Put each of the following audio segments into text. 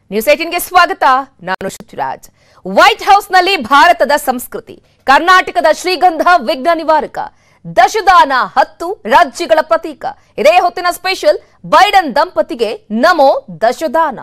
News ಏಟಿನ್ಗೆ ಸ್ವಾಗತ ನಾನು ಶುಚಿರಾಜ್ white ಹೌಸ್ನಲ್ಲಿ ಭಾರತದ ಸಂಸ್ಕೃತಿ ಕರ್ನಾಟಕದ ಶ್ರೀಗಂಧ ವಿಘ್ನ ನಿವಾರಕ ದಶದಾನ ಹತ್ತು ರಾಜ್ಯಗಳ ಪ್ರತೀಕ ಇದೇ ಹೊತ್ತಿನ ಸ್ಪೆಷಲ್ ಬೈಡನ್ ದಂಪತಿಗೆ ನಮೋ ದಶದಾನ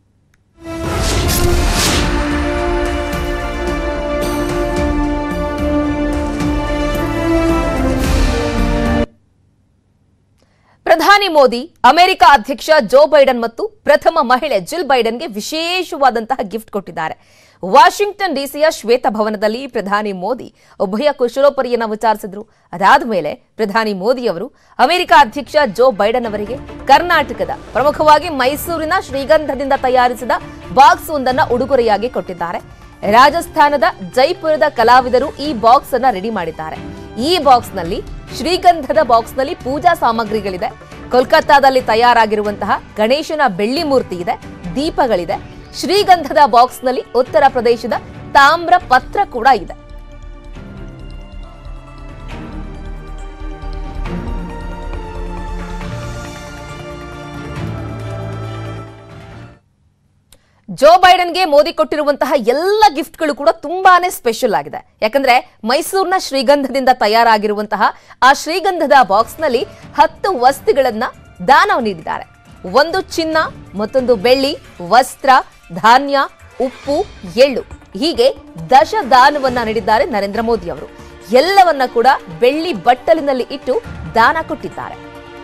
ಪ್ರಧಾನಿ ಮೋದಿ ಅಮೆರಿಕ ಅಧ್ಯಕ್ಷ ಜೋ ಬೈಡನ್ ಮತ್ತು ಪ್ರಥಮ ಮಹಿಳೆ ಜಿಲ್ ಬೈಡನ್ಗೆ ವಿಶೇಷವಾದಂತಹ ಗಿಫ್ಟ್ ಕೊಟ್ಟಿದ್ದಾರೆ ವಾಷಿಂಗ್ಟನ್ ಡಿಸಿಯ ಶ್ವೇತಭವನದಲ್ಲಿ ಪ್ರಧಾನಿ ಮೋದಿ ಉಭಯ ಕುಶಲೋಪರಿಯನ್ನ ವಿಚಾರಿಸಿದ್ರು ಅದಾದ ಮೇಲೆ ಪ್ರಧಾನಿ ಮೋದಿ ಅವರು ಅಮೆರಿಕ ಅಧ್ಯಕ್ಷ ಜೋ ಬೈಡನ್ ಅವರಿಗೆ ಕರ್ನಾಟಕದ ಪ್ರಮುಖವಾಗಿ ಮೈಸೂರಿನ ಶ್ರೀಗಂಧದಿಂದ ತಯಾರಿಸಿದ ಬಾಕ್ಸ್ ಒಂದನ್ನ ಉಡುಗೊರೆಯಾಗಿ ಕೊಟ್ಟಿದ್ದಾರೆ ರಾಜಸ್ಥಾನದ ಜೈಪುರದ ಕಲಾವಿದರು ಈ ಬಾಕ್ಸ್ ಅನ್ನ ರೆಡಿ ಮಾಡಿದ್ದಾರೆ ಈ ಬಾಕ್ಸ್ ನಲ್ಲಿ ಶ್ರೀಗಂಧದ ಬಾಕ್ಸ್ ನಲ್ಲಿ ಪೂಜಾ ಸಾಮಗ್ರಿಗಳಿದೆ ಕೋಲ್ಕತ್ತಾದಲ್ಲಿ ತಯಾರಾಗಿರುವಂತಹ ಗಣೇಶನ ಬೆಳ್ಳಿ ಮೂರ್ತಿ ಇದೆ ದೀಪಗಳಿದೆ ಶ್ರೀಗಂಧದ ಬಾಕ್ಸ್ ನಲ್ಲಿ ಉತ್ತರ ಪ್ರದೇಶದ ತಾಮ್ರ ಪತ್ರ ಕೂಡ ಇದೆ ಜೋ ಬೈಡನ್ಗೆ ಮೋದಿ ಕೊಟ್ಟಿರುವಂತಹ ಎಲ್ಲ ಗಿಫ್ಟ್ಗಳು ಕೂಡ ತುಂಬಾನೇ ಸ್ಪೆಷಲ್ ಆಗಿದೆ ಯಾಕಂದ್ರೆ ಮೈಸೂರಿನ ಶ್ರೀಗಂಧದಿಂದ ತಯಾರಾಗಿರುವಂತಹ ಆ ಶ್ರೀಗಂಧದ ಬಾಕ್ಸ್ ನಲ್ಲಿ ಹತ್ತು ವಸ್ತುಗಳನ್ನ ದಾನ ನೀಡಿದ್ದಾರೆ ಒಂದು ಚಿನ್ನ ಮತ್ತೊಂದು ಬೆಳ್ಳಿ ವಸ್ತ್ರ ಧಾನ್ಯ ಉಪ್ಪು ಎಳ್ಳು ಹೀಗೆ ದಶ ದಾನವನ್ನ ನೀಡಿದ್ದಾರೆ ನರೇಂದ್ರ ಮೋದಿ ಅವರು ಎಲ್ಲವನ್ನ ಕೂಡ ಬೆಳ್ಳಿ ಬಟ್ಟಲಿನಲ್ಲಿ ಇಟ್ಟು ದಾನ ಕೊಟ್ಟಿದ್ದಾರೆ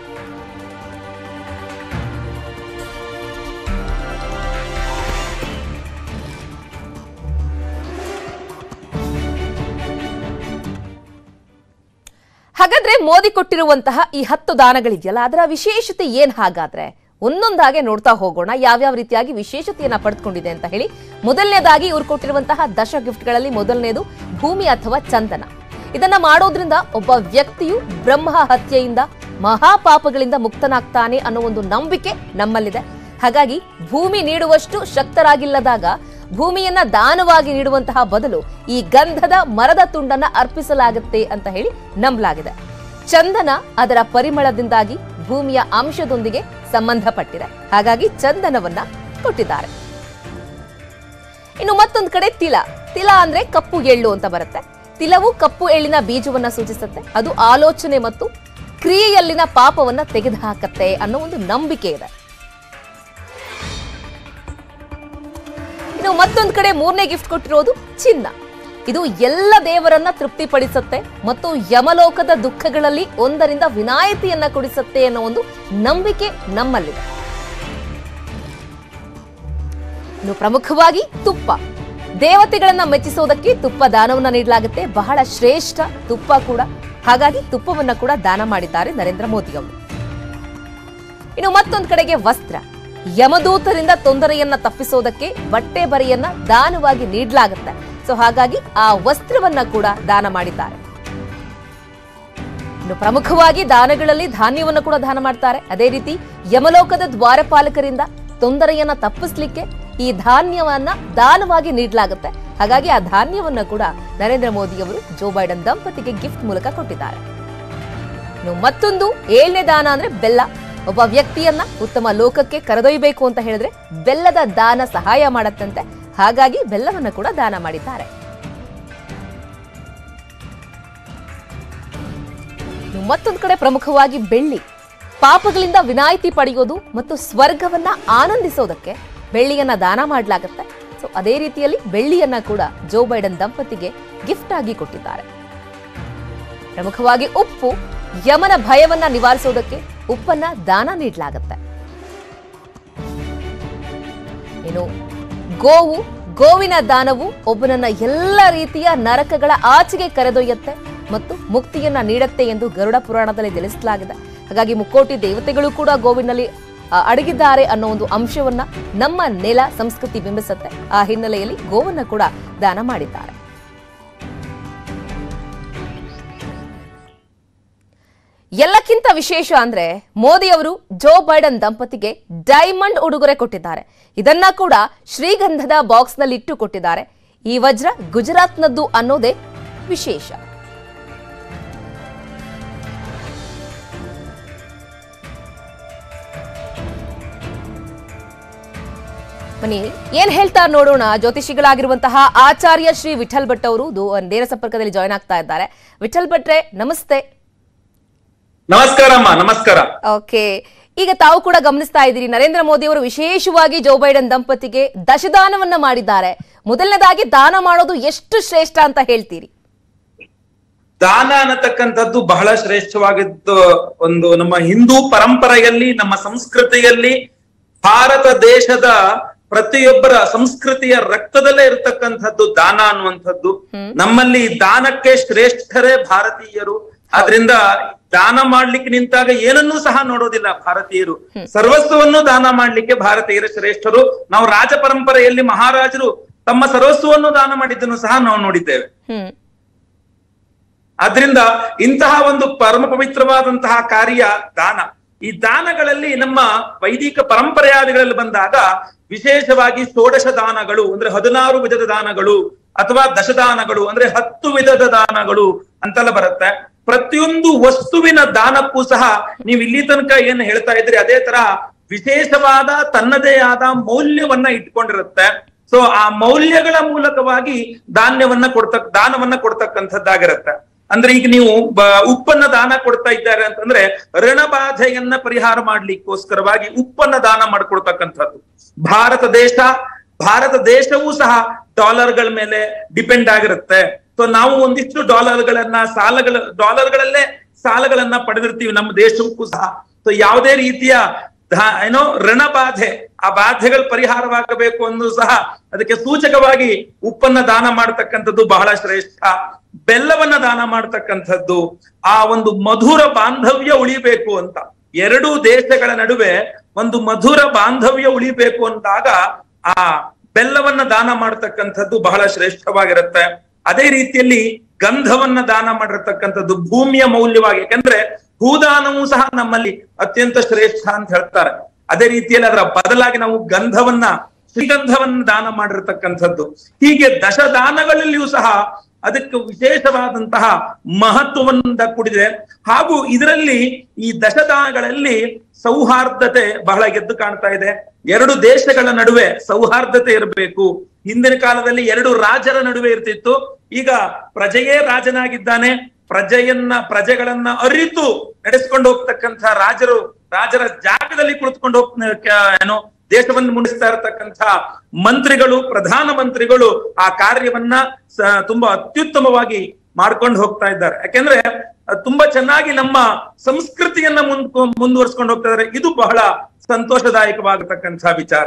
ಹಾಗಾದ್ರೆ ಮೋದಿ ಕೊಟ್ಟಿರುವಂತಹ ಈ ಹತ್ತು ದಾನಗಳಿದೆಯಲ್ಲ ಅದರ ವಿಶೇಷತೆ ಏನ್ ಹಾಗಾದ್ರೆ ಒಂದೊಂದಾಗೆ ನೋಡ್ತಾ ಹೋಗೋಣ ಯಾವ್ಯಾವ ರೀತಿಯಾಗಿ ವಿಶೇಷತೆಯನ್ನ ಪಡೆದುಕೊಂಡಿದೆ ಅಂತ ಹೇಳಿ ಮೊದಲನೇದಾಗಿ ಇವ್ರು ಕೊಟ್ಟಿರುವಂತಹ ದಶ ಗಿಫ್ಟ್ಗಳಲ್ಲಿ ಮೊದಲನೇದು ಭೂಮಿ ಅಥವಾ ಚಂದನ ಇದನ್ನ ಮಾಡೋದ್ರಿಂದ ಒಬ್ಬ ವ್ಯಕ್ತಿಯು ಬ್ರಹ್ಮ ಹತ್ಯೆಯಿಂದ ಮಹಾಪಾಪಗಳಿಂದ ಮುಕ್ತನಾಗ್ತಾನೆ ಅನ್ನೋ ಒಂದು ನಂಬಿಕೆ ನಮ್ಮಲ್ಲಿದೆ ಹಾಗಾಗಿ ಭೂಮಿ ನೀಡುವಷ್ಟು ಶಕ್ತರಾಗಿಲ್ಲದಾಗ ಭೂಮಿಯನ್ನ ದಾನವಾಗಿ ನೀಡುವಂತಹ ಬದಲು ಈ ಗಂಧದ ಮರದ ತುಂಡನ್ನ ಅರ್ಪಿಸಲಾಗುತ್ತೆ ಅಂತ ಹೇಳಿ ನಂಬಲಾಗಿದೆ ಚಂದನ ಅದರ ಪರಿಮಳದಿಂದಾಗಿ ಭೂಮಿಯ ಅಂಶದೊಂದಿಗೆ ಸಂಬಂಧಪಟ್ಟಿದೆ ಹಾಗಾಗಿ ಚಂದನವನ್ನ ಕೊಟ್ಟಿದ್ದಾರೆ ಇನ್ನು ಮತ್ತೊಂದು ಕಡೆ ತಿಲ ತಿಲ ಅಂದ್ರೆ ಕಪ್ಪು ಎಳ್ಳು ಅಂತ ಬರುತ್ತೆ ತಿಲವು ಕಪ್ಪು ಎಳ್ಳಿನ ಬೀಜವನ್ನ ಸೂಚಿಸುತ್ತೆ ಅದು ಆಲೋಚನೆ ಮತ್ತು ಕ್ರಿಯೆಯಲ್ಲಿನ ಪಾಪವನ್ನ ತೆಗೆದುಹಾಕತ್ತೆ ಅನ್ನೋ ಒಂದು ನಂಬಿಕೆ ಇದೆ ಇನ್ನು ಮತ್ತೊಂದು ಕಡೆ ಮೂರನೇ ಗಿಫ್ಟ್ ಕೊಟ್ಟಿರೋದು ಚಿನ್ನ ಇದು ಎಲ್ಲ ದೇವರನ್ನ ತೃಪ್ತಿಪಡಿಸುತ್ತೆ ಮತ್ತು ಯಮಲೋಕದ ದುಃಖಗಳಲ್ಲಿ ಒಂದರಿಂದ ವಿನಾಯಿತಿಯನ್ನ ಕೊಡಿಸುತ್ತೆ ಅನ್ನೋ ಒಂದು ನಂಬಿಕೆ ನಮ್ಮಲ್ಲಿದೆ ಇನ್ನು ಪ್ರಮುಖವಾಗಿ ತುಪ್ಪ ದೇವತೆಗಳನ್ನ ಮೆಚ್ಚಿಸೋದಕ್ಕೆ ತುಪ್ಪ ದಾನವನ್ನ ನೀಡಲಾಗುತ್ತೆ ಬಹಳ ಶ್ರೇಷ್ಠ ತುಪ್ಪ ಕೂಡ ಹಾಗಾಗಿ ತುಪ್ಪವನ್ನ ಕೂಡ ದಾನ ಮಾಡಿದ್ದಾರೆ ನರೇಂದ್ರ ಮೋದಿ ಅವರು ಇನ್ನು ಮತ್ತೊಂದು ಕಡೆಗೆ ವಸ್ತ್ರ ಯಮದೂತರಿಂದ ತೊಂದರೆಯನ್ನ ತಪ್ಪಿಸೋದಕ್ಕೆ ಬಟ್ಟೆ ಬರೆಯನ್ನ ದಾನವಾಗಿ ನೀಡಲಾಗುತ್ತೆ ಸೊ ಹಾಗಾಗಿ ಆ ವಸ್ತ್ರವನ್ನ ಕೂಡ ದಾನ ಮಾಡಿದ್ದಾರೆ ಇನ್ನು ಪ್ರಮುಖವಾಗಿ ದಾನಗಳಲ್ಲಿ ಧಾನ್ಯವನ್ನು ಕೂಡ ದಾನ ಮಾಡ್ತಾರೆ ಅದೇ ರೀತಿ ಯಮಲೋಕದ ದ್ವಾರಪಾಲಕರಿಂದ ತೊಂದರೆಯನ್ನ ತಪ್ಪಿಸ್ಲಿಕ್ಕೆ ಈ ಧಾನ್ಯವನ್ನ ದಾನವಾಗಿ ನೀಡಲಾಗುತ್ತೆ ಹಾಗಾಗಿ ಆ ಧಾನ್ಯವನ್ನ ಕೂಡ ನರೇಂದ್ರ ಮೋದಿ ಅವರು ಜೋ ಬೈಡನ್ ದಂಪತಿಗೆ ಗಿಫ್ಟ್ ಮೂಲಕ ಕೊಟ್ಟಿದ್ದಾರೆ ಇನ್ನು ಮತ್ತೊಂದು ಏಳನೇ ದಾನ ಅಂದ್ರೆ ಬೆಲ್ಲ ಒಬ್ಬ ವ್ಯಕ್ತಿಯನ್ನ ಉತ್ತಮ ಲೋಕಕ್ಕೆ ಕರೆದೊಯ್ಯಬೇಕು ಅಂತ ಹೇಳಿದ್ರೆ ಬೆಲ್ಲದ ದಾನ ಸಹಾಯ ಮಾಡತ್ತಂತೆ ಹಾಗಾಗಿ ಬೆಲ್ಲವನ್ನ ಕೂಡ ದಾನ ಮಾಡಿದ್ದಾರೆ ಇನ್ನು ಮತ್ತೊಂದು ಕಡೆ ಪ್ರಮುಖವಾಗಿ ಬೆಳ್ಳಿ ಪಾಪಗಳಿಂದ ವಿನಾಯಿತಿ ಪಡೆಯೋದು ಮತ್ತು ಸ್ವರ್ಗವನ್ನ ಆನಂದಿಸೋದಕ್ಕೆ ಬೆಳ್ಳಿಯನ್ನ ದಾನ ಮಾಡಲಾಗುತ್ತೆ ಸೊ ಅದೇ ರೀತಿಯಲ್ಲಿ ಬೆಳ್ಳಿಯನ್ನ ಕೂಡ ಜೋ ಬೈಡನ್ ದಂಪತಿಗೆ ಗಿಫ್ಟ್ ಆಗಿ ಕೊಟ್ಟಿದ್ದಾರೆ ಪ್ರಮುಖವಾಗಿ ಉಪ್ಪು ಯಮನ ಭಯವನ್ನ ನಿವಾರಿಸೋದಕ್ಕೆ ಉಪ್ಪನ್ನ ದಾನ ನೀಡಲಾಗುತ್ತೆ ಇನ್ನು ಗೋವು ಗೋವಿನ ದಾನವು ಒಬ್ಬನನ್ನ ಎಲ್ಲ ರೀತಿಯ ನರಕಗಳ ಆಚೆಗೆ ಕರೆದೊಯ್ಯುತ್ತೆ ಮತ್ತು ಮುಕ್ತಿಯನ್ನ ನೀಡುತ್ತೆ ಎಂದು ಗರುಡ ಪುರಾಣದಲ್ಲಿ ತಿಳಿಸಲಾಗಿದೆ ಹಾಗಾಗಿ ಮುಕ್ಕೋಟಿ ದೇವತೆಗಳು ಕೂಡ ಗೋವಿನಲ್ಲಿ ಆ, ಅಡಗಿದ್ದಾರೆ ಅನ್ನೋ ಒಂದು ಅಂಶವನ್ನ ನಮ್ಮ ನೆಲ ಸಂಸ್ಕೃತಿ ಬಿಂಬಿಸುತ್ತೆ ಆ ಹಿನ್ನೆಲೆಯಲ್ಲಿ ಗೋವನ್ನ ಕೂಡ ದಾನ ಮಾಡಿದ್ದಾರೆ ಎಲ್ಲಕ್ಕಿಂತ ವಿಶೇಷ ಅಂದ್ರೆ ಮೋದಿ ಅವರು ಜೋ ಬೈಡನ್ ದಂಪತಿಗೆ ಡೈಮಂಡ್ ಉಡುಗೊರೆ ಕೊಟ್ಟಿದ್ದಾರೆ ಇದನ್ನ ಕೂಡ ಶ್ರೀಗಂಧದ ಬಾಕ್ಸ್ ನಲ್ಲಿ ಇಟ್ಟು ಕೊಟ್ಟಿದ್ದಾರೆ ಈ ವಜ್ರ ಗುಜರಾತ್ನದ್ದು ಅನ್ನೋದೇ ವಿಶೇಷ ಬನ್ನಿ ಏನ್ ಹೇಳ್ತಾರೆ ನೋಡೋಣ ಜ್ಯೋತಿಷಿಗಳಾಗಿರುವಂತಹ ಆಚಾರ್ಯ ಶ್ರೀ ವಿಠಲ್ ಭಟ್ ಅವರು ದೂ- ನೇರ ಸಂಪರ್ಕದಲ್ಲಿ ಜಾಯ್ನ್ ಆಗ್ತಾ ಇದ್ದಾರೆ ವಿಠಲ್ ಭಟ್ರೆ ನಮಸ್ತೆ ನಮಸ್ಕಾರ ಅಮ್ಮ ನಮಸ್ಕಾರ ಓಕೆ ಈಗ ತಾವು ಕೂಡ ಗಮನಿಸ್ತಾ ಇದ್ದೀರಿ ನರೇಂದ್ರ ಮೋದಿ ಅವರು ವಿಶೇಷವಾಗಿ ಜೋ ಬೈಡನ್ ದಂಪತಿಗೆ ದಶದಾನವನ್ನ ಮಾಡಿದ್ದಾರೆ ಮೊದಲನೇದಾಗಿ ದಾನ ಮಾಡೋದು ಎಷ್ಟು ಶ್ರೇಷ್ಠ ಅಂತ ಹೇಳ್ತೀರಿ ದಾನ ಅನ್ನತಕ್ಕಂಥದ್ದು ಬಹಳ ಶ್ರೇಷ್ಠವಾಗಿದ್ದು ಒಂದು ನಮ್ಮ ಹಿಂದೂ ಪರಂಪರೆಯಲ್ಲಿ ನಮ್ಮ ಸಂಸ್ಕೃತಿಯಲ್ಲಿ ಭಾರತ ದೇಶದ ಪ್ರತಿಯೊಬ್ಬರ ಸಂಸ್ಕೃತಿಯ ರಕ್ತದಲ್ಲೇ ಇರತಕ್ಕಂಥದ್ದು ದಾನ ಅನ್ನುವಂಥದ್ದು ನಮ್ಮಲ್ಲಿ ದಾನಕ್ಕೆ ಶ್ರೇಷ್ಠರೇ ಭಾರತೀಯರು ಆದ್ರಿಂದ ದಾನ ಮಾಡ್ಲಿಕ್ಕೆ ನಿಂತಾಗ ಏನನ್ನೂ ಸಹ ನೋಡೋದಿಲ್ಲ ಭಾರತೀಯರು ಸರ್ವಸ್ವವನ್ನು ದಾನ ಮಾಡ್ಲಿಕ್ಕೆ ಭಾರತೀಯರ ಶ್ರೇಷ್ಠರು ನಾವು ರಾಜ ಪರಂಪರೆಯಲ್ಲಿ ಮಹಾರಾಜರು ತಮ್ಮ ಸರ್ವಸ್ವವನ್ನು ದಾನ ಮಾಡಿದ್ದನ್ನು ಸಹ ನಾವು ನೋಡಿದ್ದೇವೆ ಹ್ಮ್ ಆದ್ರಿಂದ ಇಂತಹ ಒಂದು ಪರಮ ಪವಿತ್ರವಾದಂತಹ ಕಾರ್ಯ ದಾನ ಈ ದಾನಗಳಲ್ಲಿ ನಮ್ಮ ವೈದಿಕ ಪರಂಪರೆಯಾದಿಗಳಲ್ಲಿ ಬಂದಾಗ ವಿಶೇಷವಾಗಿ ಷೋಡಶ ದಾನಗಳು ಅಂದ್ರೆ ಹದಿನಾರು ವಿಧದ ದಾನಗಳು ಅಥವಾ ದಶದಾನಗಳು ಅಂದ್ರೆ ಹತ್ತು ವಿಧದ ದಾನಗಳು ಅಂತೆಲ್ಲ ಬರುತ್ತೆ ಪ್ರತಿಯೊಂದು ವಸ್ತುವಿನ ದಾನಕ್ಕೂ ಸಹ ನೀವು ಇಲ್ಲಿ ತನಕ ಏನ್ ಹೇಳ್ತಾ ಇದ್ರಿ ಅದೇ ತರ ವಿಶೇಷವಾದ ತನ್ನದೇ ಆದ ಮೌಲ್ಯವನ್ನ ಇಟ್ಕೊಂಡಿರುತ್ತೆ ಸೊ ಆ ಮೌಲ್ಯಗಳ ಮೂಲಕವಾಗಿ ಧಾನ್ಯವನ್ನ ಕೊಡ್ತಕ್ ದಾನವನ್ನ ಕೊಡ್ತಕ್ಕಂಥದ್ದಾಗಿರುತ್ತೆ ಅಂದ್ರೆ ಈಗ ನೀವು ಬ- ಉಪ್ಪನ್ನ ದಾನ ಕೊಡ್ತಾ ಇದ್ದಾರೆ ಅಂತಂದ್ರೆ ಋಣಬಾಧೆಯನ್ನ ಪರಿಹಾರ ಮಾಡ್ಲಿಕ್ಕೋಸ್ಕರವಾಗಿ ಉಪ್ಪನ್ನ ದಾನ ಮಾಡ್ಕೊಡ್ತಕ್ಕಂಥದ್ದು ಭಾರತ ದೇಶ ಭಾರತ ದೇಶವೂ ಸಹ ಡಾಲರ್ಗಳ ಮೇಲೆ ಡಿಪೆಂಡ್ ಆಗಿರುತ್ತೆ ಸೊ ನಾವು ಒಂದಿಷ್ಟು ಡಾಲರ್ಗಳನ್ನ ಸಾಲಗಳ ಡಾಲರ್ಗಳಲ್ಲೇ ಸಾಲಗಳನ್ನ ಪಡೆದಿರ್ತೀವಿ ನಮ್ಮ ದೇಶಕ್ಕೂ ಸಹ ಸೊ ಯಾವುದೇ ರೀತಿಯ ಧ- ಏನೋ ಋಣಬಾಧೆ ಆ ಬಾಧೆಗಳು ಪರಿಹಾರವಾಗಬೇಕು ಅಂದ್ರೂ ಸಹ ಅದಕ್ಕೆ ಸೂಚಕವಾಗಿ ಉಪ್ಪನ್ನ ದಾನ ಮಾಡ್ತಕ್ಕಂಥದ್ದು ಬಹಳ ಶ್ರೇಷ್ಠ ಬೆಲ್ಲವನ್ನ ದಾನ ಮಾಡ್ತಕ್ಕಂಥದ್ದು ಆ ಒಂದು ಮಧುರ ಬಾಂಧವ್ಯ ಉಳಿಬೇಕು ಅಂತ ಎರಡೂ ದೇಶಗಳ ನಡುವೆ ಒಂದು ಮಧುರ ಬಾಂಧವ್ಯ ಉಳಿಬೇಕು ಅಂದಾಗ ಆ ಬೆಲ್ಲವನ್ನ ದಾನ ಮಾಡ್ತಕ್ಕಂಥದ್ದು ಬಹಳ ಶ್ರೇಷ್ಠವಾಗಿರುತ್ತೆ ಅದೇ ರೀತಿಯಲ್ಲಿ ಗಂಧವನ್ನ ದಾನ ಮಾಡಿರ್ತಕ್ಕಂಥದ್ದು ಭೂಮಿಯ ಮೌಲ್ಯವಾಗಿ ಯಾಕಂದ್ರೆ ಭೂದಾನವೂ ಸಹ ನಮ್ಮಲ್ಲಿ ಅತ್ಯಂತ ಶ್ರೇಷ್ಠ ಅಂತ ಹೇಳ್ತಾರೆ ಅದೇ ರೀತಿಯಲ್ಲಿ ಅದರ ಬದಲಾಗಿ ನಾವು ಗಂಧವನ್ನ ಶ್ರೀಗಂಧವನ್ನ ದಾನ ಮಾಡಿರ್ತಕ್ಕಂಥದ್ದು ಹೀಗೆ ದಶದಾನಗಳಲ್ಲಿಯೂ ಸಹ ಅದಕ್ಕೆ ವಿಶೇಷವಾದಂತಹ ಮಹತ್ವದಿಂದ ಕೂಡಿದೆ ಹಾಗೂ ಇದರಲ್ಲಿ ಈ ದಶದಾನಗಳಲ್ಲಿ ಸೌಹಾರ್ದತೆ ಬಹಳ ಗೆದ್ದು ಕಾಣ್ತಾ ಇದೆ ಎರಡು ದೇಶಗಳ ನಡುವೆ ಸೌಹಾರ್ದತೆ ಇರಬೇಕು ಹಿಂದಿನ ಕಾಲದಲ್ಲಿ ಎರಡು ರಾಜರ ನಡುವೆ ಇರ್ತಿತ್ತು ಈಗ ಪ್ರಜೆಯೇ ರಾಜನಾಗಿದ್ದಾನೆ ಪ್ರಜೆಯನ್ನ ಪ್ರಜೆಗಳನ್ನ ಅರಿತು ನಡೆಸ್ಕೊಂಡು ಹೋಗ್ತಕ್ಕಂಥ ರಾಜರು ರಾಜರ ಜಾಗದಲ್ಲಿ ಕುಳಿತುಕೊಂಡು ಹೋಗ್ ಏನೋ ದೇಶವನ್ನು ಮುಣಿಸ್ತಾ ಇರತಕ್ಕಂಥ ಮಂತ್ರಿಗಳು ಪ್ರಧಾನ ಮಂತ್ರಿಗಳು ಆ ಕಾರ್ಯವನ್ನ ಸ- ತುಂಬಾ ಅತ್ಯುತ್ತಮವಾಗಿ ಮಾಡ್ಕೊಂಡು ಹೋಗ್ತಾ ಇದ್ದಾರೆ ಯಾಕೆಂದ್ರೆ ಅಹ್, ತುಂಬಾ ಚೆನ್ನಾಗಿ ನಮ್ಮ ಸಂಸ್ಕೃತಿಯನ್ನ ಮುಂದ್ ಮುಂದುವರ್ಸ್ಕೊಂಡು ಹೋಗ್ತಾ ಇದ್ದಾರೆ ಇದು ಬಹಳ ಸಂತೋಷದಾಯಕವಾಗಿರ್ತಕ್ಕಂಥ ವಿಚಾರ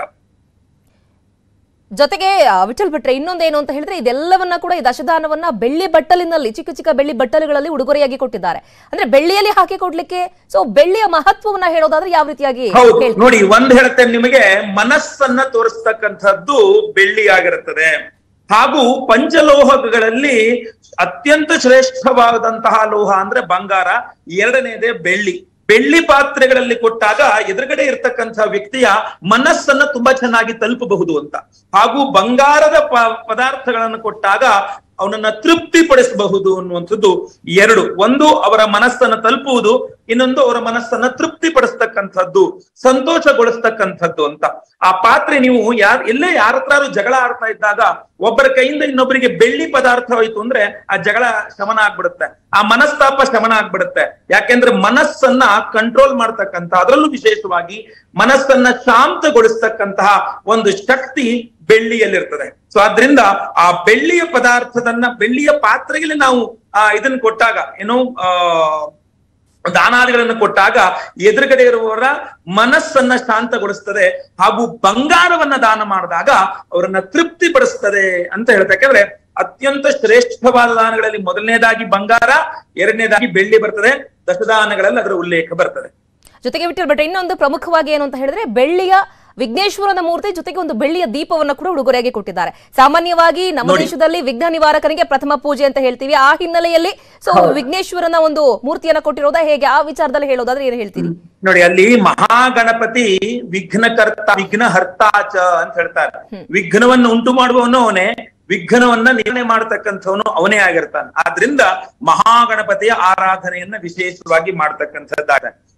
ಜೊತೆಗೆ ಆ, ವಿಠಲ್ ಭಟ್ರೆ ಇನ್ನೊಂದೇನು ಅಂತ ಹೇಳಿದ್ರೆ ಇದೆಲ್ಲವನ್ನ ಕೂಡ ಈ ದಶದಾನವನ್ನ ಬೆಳ್ಳಿ ಬಟ್ಟಲಿನಲ್ಲಿ ಚಿಕ್ಕ ಚಿಕ್ಕ ಬೆಳ್ಳಿ ಬಟ್ಟಲುಗಳಲ್ಲಿ ಉಡುಗೊರೆಯಾಗಿ ಕೊಟ್ಟಿದ್ದಾರೆ ಅಂದ್ರೆ ಬೆಳ್ಳಿಯಲ್ಲಿ ಹಾಕಿ ಕೊಡ್ಲಿಕ್ಕೆ ಸೊ ಬೆಳ್ಳಿಯ ಮಹತ್ವವನ್ನ ಹೇಳೋದಾದ್ರೆ ಯಾವ ರೀತಿಯಾಗಿ ಹೌದು ಹೇಳ್ತೀರಿ? ನೋಡಿ ಒಂದ್ ಹೇಳ್ತೇನೆ ನಿಮಗೆ ಮನಸ್ಸನ್ನ ತೋರಿಸ್ತಕ್ಕಂಥದ್ದು ಬೆಳ್ಳಿ ಆಗಿರುತ್ತದೆ ಹಾಗೂ ಪಂಚಲೋಹಗಳಲ್ಲಿ ಅತ್ಯಂತ ಶ್ರೇಷ್ಠವಾದಂತಹ ಲೋಹ ಅಂದ್ರೆ ಬಂಗಾರ ಎರಡನೇದೇ ಬೆಳ್ಳಿ ಬೆಳ್ಳಿ ಪಾತ್ರೆಗಳಲ್ಲಿ ಕೊಟ್ಟಾಗ ಎದುರುಗಡೆ ಇರ್ತಕ್ಕಂಥ ವ್ಯಕ್ತಿಯ ಮನಸ್ಸನ್ನ ತುಂಬಾ ಚೆನ್ನಾಗಿ ತಲುಪಬಹುದು ಅಂತ ಹಾಗೂ ಬಂಗಾರದ ಪ- ಪದಾರ್ಥಗಳನ್ನು ಕೊಟ್ಟಾಗ ಅವನನ್ನ ತೃಪ್ತಿಪಡಿಸಬಹುದು ಅನ್ನುವಂಥದ್ದು ಎರಡು ಒಂದು ಅವರ ಮನಸ್ಸನ್ನ ತಲುಪುವುದು ಇನ್ನೊಂದು ಅವರ ಮನಸ್ಸನ್ನ ತೃಪ್ತಿಪಡಿಸ್ತಕ್ಕಂಥದ್ದು ಸಂತೋಷಗೊಳಿಸ್ತಕ್ಕಂಥದ್ದು ಅಂತ ಆ ಪಾತ್ರೆ ನೀವು ಯಾರ್ ಎಲ್ಲೇ ಯಾರ ಹತ್ರಾರು ಜಗಳ ಆಡ್ತಾ ಇದ್ದಾಗ ಒಬ್ಬರ ಕೈಯಿಂದ ಇನ್ನೊಬ್ಬರಿಗೆ ಬೆಳ್ಳಿ ಪದಾರ್ಥ ಹೋಯ್ತು ಅಂದ್ರೆ ಆ ಜಗಳ ಶಮನ ಆಗ್ಬಿಡುತ್ತೆ ಆ ಮನಸ್ತಾಪ ಶಮನ ಆಗ್ಬಿಡುತ್ತೆ ಯಾಕೆಂದ್ರೆ ಮನಸ್ಸನ್ನ ಕಂಟ್ರೋಲ್ ಮಾಡ್ತಕ್ಕಂಥ ಅದರಲ್ಲೂ ವಿಶೇಷವಾಗಿ ಮನಸ್ಸನ್ನ ಶಾಂತಗೊಳಿಸ್ತಕ್ಕಂತಹ ಒಂದು ಶಕ್ತಿ ಬೆಳ್ಳಿಯಲ್ಲಿರ್ತದೆ ಸೊ ಆದ್ರಿಂದ ಆ ಬೆಳ್ಳಿಯ ಪದಾರ್ಥದನ್ನ ಬೆಳ್ಳಿಯ ಪಾತ್ರೆಗೆ ನಾವು ಆ ಇದನ್ನ ಕೊಟ್ಟಾಗ ಏನೋ ಆ ದಾನಾದಿಗಳನ್ನು ಕೊಟ್ಟಾಗ ಎದುರುಗಡೆ ಇರುವವರ ಮನಸ್ಸನ್ನ ಶಾಂತಗೊಳಿಸ್ತದೆ ಹಾಗೂ ಬಂಗಾರವನ್ನ ದಾನ ಮಾಡಿದಾಗ ಅವರನ್ನ ತೃಪ್ತಿಪಡಿಸ್ತದೆ ಅಂತ ಹೇಳ್ತಾರೆ ಯಾಕಂದ್ರೆ ಅತ್ಯಂತ ಶ್ರೇಷ್ಠವಾದ ದಾನಗಳಲ್ಲಿ ಮೊದಲನೇದಾಗಿ ಬಂಗಾರ ಎರಡನೇದಾಗಿ ಬೆಳ್ಳಿ ಬರ್ತದೆ ದಶದಾನಗಳಲ್ಲಿ ಅದರ ಉಲ್ಲೇಖ ಬರ್ತದೆ ಜೊತೆಗೆ ವಿಠಲ್ ಭಟ್ರೆ ಇನ್ನೊಂದು ಪ್ರಮುಖವಾಗಿ ಏನು ಅಂತ ಹೇಳಿದ್ರೆ ಬೆಳ್ಳಿಯ ವಿಘ್ನೇಶ್ವರನ ಮೂರ್ತಿ ಜೊತೆಗೆ ಒಂದು ಬೆಳ್ಳಿಯ ದೀಪವನ್ನ ಕೂಡ ಉಡುಗೊರೆಯಾಗಿ ಕೊಟ್ಟಿದ್ದಾರೆ ಸಾಮಾನ್ಯವಾಗಿ ನಮ್ಮ ನೋಡಿ. ದೇಶದಲ್ಲಿ ವಿಘ್ನ ನಿವಾರಕನಿಗೆ ಪ್ರಥಮ ಪೂಜೆ ಅಂತ ಹೇಳ್ತೀವಿ ಆ ಹಿನ್ನೆಲೆಯಲ್ಲಿ ಸೊ ವಿಘ್ನೇಶ್ವರನ ಒಂದು ಮೂರ್ತಿಯನ್ನ ಕೊಟ್ಟಿರೋದಾ ಹೇಗೆ ಆ ವಿಚಾರದಲ್ಲಿ ಹೇಳೋದಾದ್ರೆ ಏನು ಹೇಳ್ತೀರಿ ನೋಡಿ ಅಲ್ಲಿ ಮಹಾಗಣಪತಿ ವಿಘ್ನಕರ್ತ ವಿಘ್ನ ಹರ್ತಾಚ ಅಂತ ಹೇಳ್ತಾರೆ ವಿಘ್ನವನ್ನು ಉಂಟು ಮಾಡುವವನು ಅವನೇ ವಿಘ್ನವನ್ನ ನಿರ್ಣಯ ಮಾಡತಕ್ಕಂಥವನು ಅವನೇ ಆಗಿರ್ತಾನೆ ಆದ್ರಿಂದ ಮಹಾಗಣಪತಿಯ ಆರಾಧನೆಯನ್ನ ವಿಶೇಷವಾಗಿ ಮಾಡ್ತಕ್ಕಂಥದ್ದಾಗ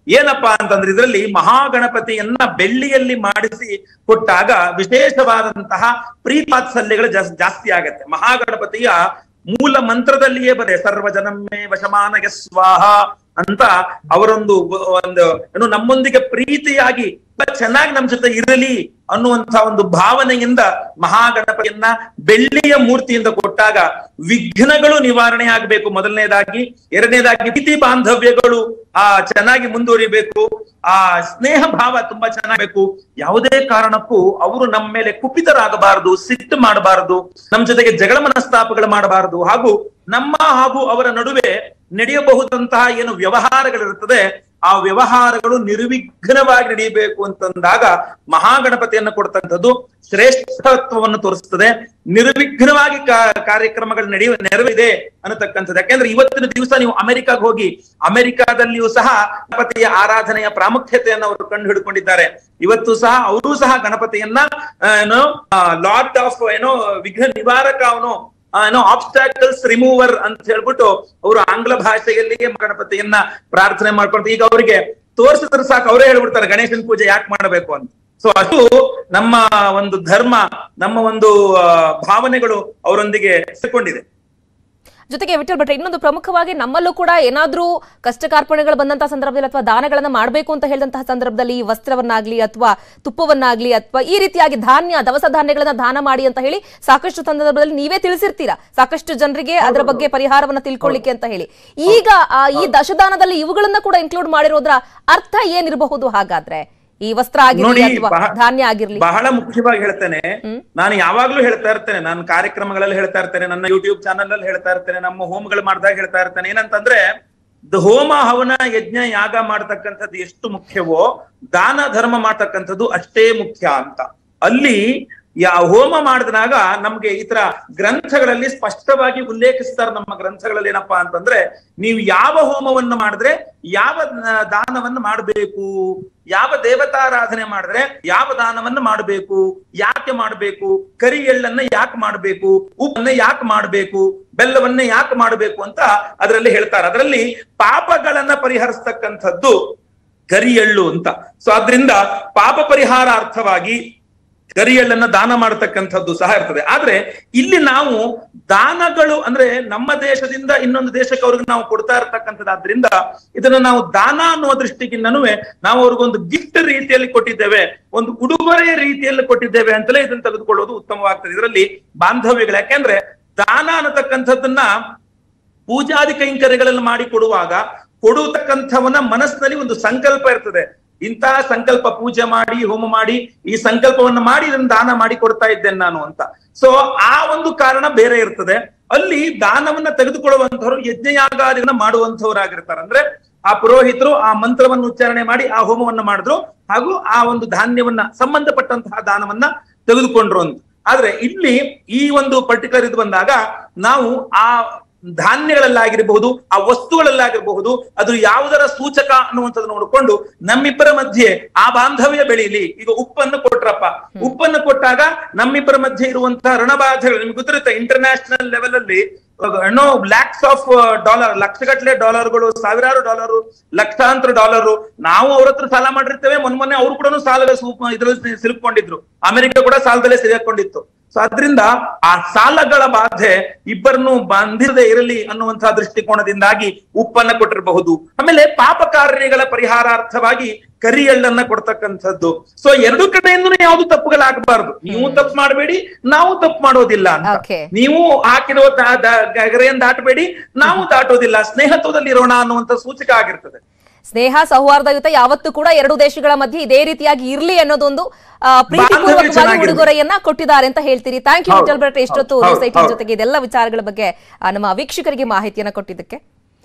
ಏನಪ್ಪಾ ಅಂತಂದ್ರೆ ಇದರಲ್ಲಿ ಮಹಾಗಣಪತಿಯನ್ನ ಬೆಳ್ಳಿಯಲ್ಲಿ ಮಾಡಿಸಿ ಕೊಟ್ಟಾಗ ವಿಶೇಷವಾದಂತಹ ಪ್ರೀತಾತ್ಸಲ್ಯಗಳು ಜಾಸ್- ಜಾಸ್ತಿ ಆಗತ್ತೆ ಮಹಾಗಣಪತಿಯ ಮೂಲ ಮಂತ್ರದಲ್ಲಿಯೇ ಬರೆ ಸರ್ವ ಜನಮ್ಮೆ ವಶಮಾನಗೆ ಸ್ವಾಹ ಅಂತ ಅವರೊಂದು ಒಂದು ಏನು ನಮ್ಮೊಂದಿಗೆ ಪ್ರೀತಿಯಾಗಿ ತುಂಬಾ ಚೆನ್ನಾಗಿ ನಮ್ ಜೊತೆ ಇರಲಿ ಅನ್ನುವಂತ ಒಂದು ಭಾವನೆಯಿಂದ ಮಹಾಗಣಪತಿಯನ್ನ ಬೆಳ್ಳಿಯ ಮೂರ್ತಿಯಿಂದ ಕೊಟ್ಟಾಗ ವಿಘ್ನಗಳು ನಿವಾರಣೆ ಆಗ್ಬೇಕು ಮೊದಲನೇದಾಗಿ ಎರಡನೇದಾಗಿ ಪ್ರೀತಿ ಬಾಂಧವ್ಯಗಳು ಆ ಚೆನ್ನಾಗಿ ಮುಂದುವರಿಬೇಕು ಆ ಸ್ನೇಹ ಭಾವ ತುಂಬಾ ಚೆನ್ನಾಗಬೇಕು ಯಾವುದೇ ಕಾರಣಕ್ಕೂ ಅವರು ನಮ್ಮ ಮೇಲೆ ಕುಪಿತರಾಗಬಾರದು ಸಿಟ್ಟು ಮಾಡಬಾರದು ನಮ್ಮ ಜೊತೆಗೆ ಜಗಳ ಮನಸ್ತಾಪಗಳು ಮಾಡಬಾರದು ಹಾಗೂ ನಮ್ಮ ಹಾಗೂ ಅವರ ನಡುವೆ ನಡೆಯಬಹುದಂತಹ ಏನು ವ್ಯವಹಾರಗಳಿರುತ್ತದೆ ಆ ವ್ಯವಹಾರಗಳು ನಿರ್ವಿಘ್ನವಾಗಿ ನಡೆಯಬೇಕು ಅಂತಂದಾಗ ಮಹಾಗಣಪತಿಯನ್ನು ಕೊಡ್ತಕ್ಕಂಥದ್ದು ಶ್ರೇಷ್ಠತ್ವವನ್ನು ತೋರಿಸ್ತದೆ ನಿರ್ವಿಘ್ನವಾಗಿ ಕಾ- ಕಾರ್ಯಕ್ರಮಗಳು ನಡೆಯುವ ನೆರವಿದೆ ಅನ್ನತಕ್ಕಂಥದ್ದು ಯಾಕೆಂದ್ರೆ ಇವತ್ತಿನ ದಿವಸ ನೀವು ಅಮೆರಿಕಾಗ್ ಹೋಗಿ ಅಮೆರಿಕಾದಲ್ಲಿಯೂ ಸಹ ಗಣಪತಿಯ ಆರಾಧನೆಯ ಪ್ರಾಮುಖ್ಯತೆಯನ್ನು ಅವರು ಕಂಡು ಹಿಡ್ಕೊಂಡಿದ್ದಾರೆ ಇವತ್ತು ಸಹ ಅವರು ಸಹ ಗಣಪತಿಯನ್ನ ಆ, ಏನೋ ಲಾರ್ಡ್ ಆಫ್ ಏನೋ ವಿಘ್ನ ನಿವಾರಕ ಅವನು ಆ, ಏನೋ ಆಬ್ಸ್ಟಾಕಲ್ಸ್ ರಿಮೂವರ್ ಅಂತ ಹೇಳ್ಬಿಟ್ಟು ಅವರು ಆಂಗ್ಲ ಭಾಷೆಯಲ್ಲಿ ಗಣಪತಿಯನ್ನ ಪ್ರಾರ್ಥನೆ ಮಾಡ್ಕೊಂಡು ಈಗ ಅವರಿಗೆ ತೋರಿಸಿದ್ರೆ ಸಾಕು ಅವರೇ ಹೇಳ್ಬಿಡ್ತಾರೆ ಗಣೇಶನ ಪೂಜೆ ಯಾಕೆ ಮಾಡಬೇಕು ಅಂತ ಸೊ ಅದು ನಮ್ಮ ಒಂದು ಧರ್ಮ ನಮ್ಮ ಒಂದು ಆ, ಭಾವನೆಗಳು ಅವರೊಂದಿಗೆ ಸೇರ್ಕೊಂಡಿದೆ ಜೊತೆಗೆ ವಿಠಲ್ ಭಟ್ರೆ ಇನ್ನೊಂದು ಪ್ರಮುಖವಾಗಿ ನಮ್ಮಲ್ಲೂ ಕೂಡ ಏನಾದ್ರೂ ಕಷ್ಟ ಕಾರ್ಪಣ್ಯಗಳು ಬಂದಂತಹ ಸಂದರ್ಭದಲ್ಲಿ ಅಥವಾ ದಾನಗಳನ್ನ ಮಾಡಬೇಕು ಅಂತ ಹೇಳಿದಂತಹ ಸಂದರ್ಭದಲ್ಲಿ ಈ ವಸ್ತ್ರವನ್ನಾಗ್ಲಿ ಅಥವಾ ತುಪ್ಪವನ್ನಾಗ್ಲಿ ಅಥವಾ ಈ ರೀತಿಯಾಗಿ ಧಾನ್ಯ ದವಸ ಧಾನ್ಯಗಳನ್ನ ದಾನ ಮಾಡಿ ಅಂತ ಹೇಳಿ ಸಾಕಷ್ಟು ಸಂದರ್ಭದಲ್ಲಿ ನೀವೇ ತಿಳಿಸಿರ್ತೀರಾ ಸಾಕಷ್ಟು ಜನರಿಗೆ ಅದರ ಬಗ್ಗೆ ಪರಿಹಾರವನ್ನ ತಿಳ್ಕೊಳ್ಳಿಕ್ಕೆ ಅಂತ ಹೇಳಿ ಈಗ ಆ, ಈ ದಶದಾನದಲ್ಲಿ ಇವುಗಳನ್ನ ಕೂಡ ಇನ್ಕ್ಲೂಡ್ ಮಾಡಿರೋದ್ರ ಅರ್ಥ ಏನಿರಬಹುದು ಹಾಗಾದ್ರೆ ಈ ವಸ್ತ್ರ ಆಗಿರ್ಲಿ ನೋಡಿ ಅಥವಾ ಬಹ- ಧಾನ್ಯ ಆಗಿರ್ಲಿ ಬಹಳ ಮುಖ್ಯವಾಗಿ ಹೇಳ್ತೇನೆ ನಾನು ಯಾವಾಗ್ಲೂ ಹೇಳ್ತಾ ಇರ್ತೇನೆ ನಾನು ಕಾರ್ಯಕ್ರಮಗಳಲ್ಲಿ ಹೇಳ್ತಾ ಇರ್ತೇನೆ ನನ್ನ ಯೂಟ್ಯೂಬ್ ಚಾನಲ್ ಅಲ್ಲಿ ಹೇಳ್ತಾ ಇರ್ತೇನೆ ನಮ್ಮ ಹೋಮಗಳು ಮಾಡಿದಾಗ ಹೇಳ್ತಾ ಇರ್ತೇನೆ ಏನಂತಂದ್ರೆ ದ ಹೋಮ ಹವನ ಯಜ್ಞ ಯಾಗ ಮಾಡ್ತಕ್ಕಂಥದ್ದು ಎಷ್ಟು ಮುಖ್ಯವೋ ದಾನ ಧರ್ಮ ಮಾಡ್ತಕ್ಕಂಥದ್ದು ಅಷ್ಟೇ ಮುಖ್ಯ ಅಂತ ಅಲ್ಲಿ ಯಾ ಹೋಮ ಮಾಡಿದಾಗ ನಮ್ಗೆ ಈ ತರ ಗ್ರಂಥಗಳಲ್ಲಿ ಸ್ಪಷ್ಟವಾಗಿ ಉಲ್ಲೇಖಿಸ್ತಾರೆ ನಮ್ಮ ಗ್ರಂಥಗಳಲ್ಲಿ ಏನಪ್ಪಾ ಅಂತಂದ್ರೆ ನೀವು ಯಾವ ಹೋಮವನ್ನು ಮಾಡಿದ್ರೆ ಯಾವ ನ- ದಾನವನ್ನು ಮಾಡಬೇಕು ಯಾವ ದೇವತಾರಾಧನೆ ಮಾಡಿದ್ರೆ ಯಾವ ದಾನವನ್ನು ಮಾಡಬೇಕು ಯಾಕೆ ಮಾಡಬೇಕು ಕರಿ ಎಳ್ಳನ್ನ ಯಾಕೆ ಮಾಡಬೇಕು ಉಪ್ಪನ್ನ ಯಾಕೆ ಮಾಡಬೇಕು ಬೆಲ್ಲವನ್ನ ಯಾಕೆ ಮಾಡಬೇಕು ಅಂತ ಅದರಲ್ಲಿ ಹೇಳ್ತಾರೆ ಅದರಲ್ಲಿ ಪಾಪಗಳನ್ನ ಪರಿಹರಿಸ್ತಕ್ಕಂಥದ್ದು ಕರಿ ಎಳ್ಳು ಅಂತ ಸೊ ಆದ್ರಿಂದ ಪಾಪ ಪರಿಹಾರ ಅರ್ಥವಾಗಿ ಕರಿಯಳ್ಳನ್ನ ದಾನ ಮಾಡತಕ್ಕಂಥದ್ದು ಸಹ ಇರ್ತದೆ ಆದ್ರೆ ಇಲ್ಲಿ ನಾವು ದಾನಗಳು ಅಂದ್ರೆ ನಮ್ಮ ದೇಶದಿಂದ ಇನ್ನೊಂದು ದೇಶಕ್ಕೆ ಅವ್ರಿಗೆ ನಾವು ಕೊಡ್ತಾ ಇರ್ತಕ್ಕಂಥದ್ದಾದ್ರಿಂದ ಇದನ್ನ ನಾವು ದಾನ ಅನ್ನುವ ದೃಷ್ಟಿಗಿನ್ನೂ ನಾವು ಅವ್ರಿಗೊಂದು ಗಿಫ್ಟ್ ರೀತಿಯಲ್ಲಿ ಕೊಟ್ಟಿದ್ದೇವೆ ಒಂದು ಉಡುಗೊರೆ ರೀತಿಯಲ್ಲಿ ಕೊಟ್ಟಿದ್ದೇವೆ ಅಂತಲೇ ಇದನ್ನ ತೆಗೆದುಕೊಳ್ಳೋದು ಉತ್ತಮವಾಗ್ತದೆ ಇದರಲ್ಲಿ ಬಾಂಧವ್ಯಗಳು ಯಾಕೆಂದ್ರೆ ದಾನ ಅನ್ನತಕ್ಕಂಥದ್ದನ್ನ ಪೂಜಾದಿ ಕೈಂಕರ್ಯಗಳಲ್ಲಿ ಮಾಡಿ ಕೊಡುವಾಗ ಕೊಡುತಕ್ಕಂಥವನ ಮನಸ್ಸಿನಲ್ಲಿ ಒಂದು ಸಂಕಲ್ಪ ಇರ್ತದೆ ಇಂತಹ ಸಂಕಲ್ಪ ಪೂಜೆ ಮಾಡಿ ಹೋಮ ಮಾಡಿ ಈ ಸಂಕಲ್ಪವನ್ನ ಮಾಡಿ ಇದನ್ನ ದಾನ ಮಾಡಿ ಕೊಡ್ತಾ ಇದ್ದೇನೆ ನಾನು ಅಂತ ಸೊ ಆ ಒಂದು ಕಾರಣ ಬೇರೆ ಇರ್ತದೆ ಅಲ್ಲಿ ದಾನವನ್ನ ತೆಗೆದುಕೊಳ್ಳುವಂತವರು ಯಜ್ಞಯಾಗಾದಿಗಳನ್ನ ಮಾಡುವಂತವರಾಗಿರ್ತಾರೆ ಅಂದ್ರೆ ಆ ಪುರೋಹಿತರು ಆ ಮಂತ್ರವನ್ನು ಉಚ್ಚಾರಣೆ ಮಾಡಿ ಆ ಹೋಮವನ್ನ ಮಾಡಿದ್ರು ಹಾಗೂ ಆ ಒಂದು ಧಾನ್ಯವನ್ನ ಸಂಬಂಧಪಟ್ಟಂತಹ ದಾನವನ್ನ ತೆಗೆದುಕೊಂಡ್ರು ಅಂತ ಆದ್ರೆ ಇಲ್ಲಿ ಈ ಒಂದು ಪರ್ಟಿಕ್ಯುಲರ್ ಇದು ಬಂದಾಗ ನಾವು ಆ ಧಾನ್ಯಗಳಲ್ಲಾಗಿರಬಹುದು ಆ ವಸ್ತುಗಳಲ್ಲಾಗಿರಬಹುದು ಅದು ಯಾವುದರ ಸೂಚಕ ಅನ್ನುವಂಥದ್ದು ನೋಡಿಕೊಂಡು ನಮ್ಮಿಬ್ಬರ ಮಧ್ಯೆ ಆ ಬಾಂಧವ್ಯ ಬೆಳೀಲಿ ಈಗ ಉಪ್ಪನ್ನು ಕೊಟ್ರಪ್ಪ ಉಪ್ಪನ್ನು ಕೊಟ್ಟಾಗ ನಮ್ಮಿಬ್ಬರ ಮಧ್ಯೆ ಇರುವಂತಹ ಋಣಬಾಧೆಗಳು ನಿಮ್ಗೆ ಗೊತ್ತಿರುತ್ತೆ ಇಂಟರ್ನ್ಯಾಷನಲ್ ಲೆವೆಲ್ ಅಲ್ಲಿ ಏನೋ ಲ್ಯಾಕ್ಸ್ ಆಫ್ ಡಾಲರ್ ಲಕ್ಷಗಟ್ಟಲೆ ಡಾಲರ್ಗಳು ಸಾವಿರಾರು ಡಾಲರ್ ಲಕ್ಷಾಂತರ ಡಾಲರ್ ನಾವು ಅವ್ರ ಹತ್ರ ಸಾಲ ಮಾಡಿರ್ತೇವೆ ಮೊನ್ನೆ ಮೊನ್ನೆ ಅವ್ರು ಕೂಡ ಸಾಲದ ಸೂಪ ಇದ್ರಲ್ಲಿ ಸಿಲುಕೊಂಡಿದ್ರು ಅಮೆರಿಕ ಕೂಡ ಸಾಲದಲ್ಲೇ ಸಿಲುಕೊಂಡಿತ್ತು ಸೊ ಅದರಿಂದ ಆ ಸಾಲಗಳ ಬಾಧೆ ಇಬ್ಬರನ್ನು ಬಂದಿರದೆ ಇರಲಿ ಅನ್ನುವಂತಹ ದೃಷ್ಟಿಕೋನದಿಂದಾಗಿ ಉಪ್ಪನ್ನ ಕೊಟ್ಟಿರಬಹುದು ಆಮೇಲೆ ಪಾಪ ಕಾರ್ಯಗಳ ಪರಿಹಾರಾರ್ಥವಾಗಿ ಕರಿ ಎಳ್ಳನ್ನ ಕೊಡ್ತಕ್ಕಂಥದ್ದು ಸೊ ಎರಡು ಕಡೆಯಿಂದನೂ ಯಾವ್ದು ತಪ್ಪುಗಳಾಗಬಾರದು ನೀವು ತಪ್ಪು ಮಾಡಬೇಡಿ ನಾವು ತಪ್ಪು ಮಾಡೋದಿಲ್ಲ ಅಂತ Okay. ನೀವು ಹಾಕಿರೋ ದ- ದ- ಗಗೆರೆಯನ್ನು ದಾಟಬೇಡಿ ನಾವು ದಾಟೋದಿಲ್ಲ ಸ್ನೇಹತ್ವದಲ್ಲಿ ಇರೋಣ ಅನ್ನುವಂತ ಸೂಚಕ ಆಗಿರ್ತದೆ ಸ್ನೇಹ ಸೌಹಾರ್ದಯುತ ಯಾವತ್ತೂ ಕೂಡ ಎರಡು ದೇಶಗಳ ಮಧ್ಯೆ ಇದೇ ರೀತಿಯಾಗಿ ಇರ್ಲಿ ಅನ್ನೋದೊಂದು ಆ, ಪ್ರೀತಿಪೂರ್ವಕವಾಗಿ ಚೆನ್ನಾಗಿರ್ಲಿ. ಉಡುಗೊರೆಯನ್ನ ಕೊಟ್ಟಿದ್ದಾರೆ ಅಂತ ಹೇಳ್ತೀರಿ ಥ್ಯಾಂಕ್ ಯು ಹೌದು, ವಿಠಲ್ ಭಟ್ರೆ ಇಷ್ಟೊತ್ತು ಹೌದು, ನ್ಯೂಸ್ ಏಟೀನ್ ಹೌದು. ಜೊತೆಗೆ ಇದೆಲ್ಲ ವಿಚಾರಗಳ ಬಗ್ಗೆ ಆ, ನಮ್ಮ ವೀಕ್ಷಕರಿಗೆ ಮಾಹಿತಿಯನ್ನ ಕೊಟ್ಟಿದ್ದಕ್ಕೆ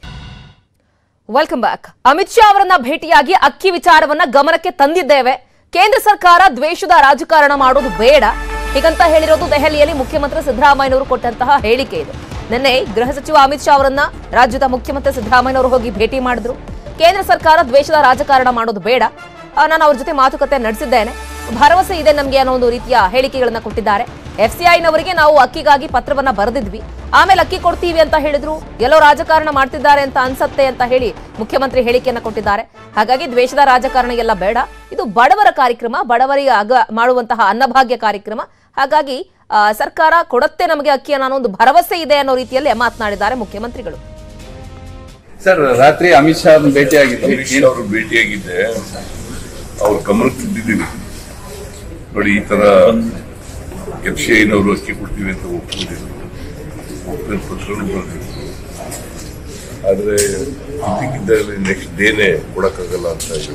ವೆಲ್ಕಮ್ ಬ್ಯಾಕ್ ಅಮಿತ್ ಶಾ ಅವರನ್ನ ಭೇಟಿಯಾಗಿ ಅಕ್ಕಿ ವಿಚಾರವನ್ನ ಗಮನಕ್ಕೆ ತಂದಿದ್ದೇವೆ ಕೇಂದ್ರ ಸರ್ಕಾರ ದ್ವೇಷದ ರಾಜಕಾರಣ ಮಾಡೋದು ಬೇಡ ಹೀಗಂತ ಹೇಳಿರೋದು ದೆಹಲಿಯಲ್ಲಿ ಮುಖ್ಯಮಂತ್ರಿ ಸಿದ್ದರಾಮಯ್ಯನವರು ಕೊಟ್ಟಂತಹ ಹೇಳಿಕೆ ಇದು ನಿನ್ನೆ ಗೃಹ ಸಚಿವ ಅಮಿತ್ ಶಾ ಅವರನ್ನ ರಾಜ್ಯದ ಮುಖ್ಯಮಂತ್ರಿ ಸಿದ್ದರಾಮಯ್ಯನವರು ಹೋಗಿ ಭೇಟಿ ಮಾಡಿದ್ರು ಕೇಂದ್ರ ಸರ್ಕಾರ ದ್ವೇಷದ ರಾಜಕಾರಣ ಮಾಡೋದು ಬೇಡ ಆ, ನಾನು ಅವ್ರ ಜೊತೆ ಮಾತುಕತೆ ನಡೆಸಿದ್ದೇನೆ ಭರವಸೆ ಇದೆ ನಮಗೆ ಅನ್ನೋ ಒಂದು ರೀತಿಯ ಹೇಳಿಕೆಗಳನ್ನ ಕೊಟ್ಟಿದ್ದಾರೆ ಎಫ್ಸಿಐನವರಿಗೆ ನಾವು ಅಕ್ಕಿಗಾಗಿ ಪತ್ರವನ್ನ ಬರೆದಿದ್ವಿ ಆಮೇಲೆ ಅಕ್ಕಿ ಕೊಡ್ತೀವಿ ಅಂತ ಹೇಳಿದ್ರು ಎಲ್ಲೋ ರಾಜಕಾರಣ ಮಾಡ್ತಿದ್ದಾರೆ ಅಂತ ಅನ್ಸತ್ತೆ ಅಂತ ಹೇಳಿ ಮುಖ್ಯಮಂತ್ರಿ ಹೇಳಿಕೆಯನ್ನ ಕೊಟ್ಟಿದ್ದಾರೆ ಹಾಗಾಗಿ ದ್ವೇಷದ ರಾಜಕಾರಣ ಎಲ್ಲ ಬೇಡ ಇದು ಬಡವರ ಕಾರ್ಯಕ್ರಮ ಬಡವರಿಗೆ ಅಗ ಮಾಡುವಂತಹ ಅನ್ನಭಾಗ್ಯ ಕಾರ್ಯಕ್ರಮ ಹಾಗಾಗಿ ಆ, ಸರ್ಕಾರ ಕೊಡತ್ತೆ ನಮಗೆ ಅಕ್ಕಿಯನ್ನು ಅನ್ನೋ ಒಂದು ಭರವಸೆ ಇದೆ ಅನ್ನೋ ರೀತಿಯಲ್ಲಿ ಮಾತನಾಡಿದ್ದಾರೆ ಮುಖ್ಯಮಂತ್ರಿಗಳು ಸರ್ ರಾತ್ರಿ ಅಮಿತ್ ಶಾ ಅವ್ರನ್ನ ಭೇಟಿಯಾಗಿದ್ವಿ ಅಮಿತ್ ಶಾ ಅವರು ಭೇಟಿಯಾಗಿದ್ದೆ ಅವ್ರ ಗಮನಕ್ಕೆ ತಂದಿದ್ದೀವಿ ನೋಡಿ ಈ ತರ ಎಫ್ ಸಿ ಐನವರು ಅಕ್ಕಿ ಕೊಡ್ತೀವಿ ಅಂತ ಒಪ್ಕೊಂಡಿದ್ರು ಒಪ್ಪಿನ ಪತ್ರಗಳು ಬರೆದಿದ್ರು ಆದ್ರೆ ಇದಕ್ಕಿದ್ದಲ್ಲಿ ನೆಕ್ಸ್ಟ್ ಡೇನೆ ಕೊಡಕ್ಕಾಗಲ್ಲ ಅಂತ ಹೇಳಿದ್ರು.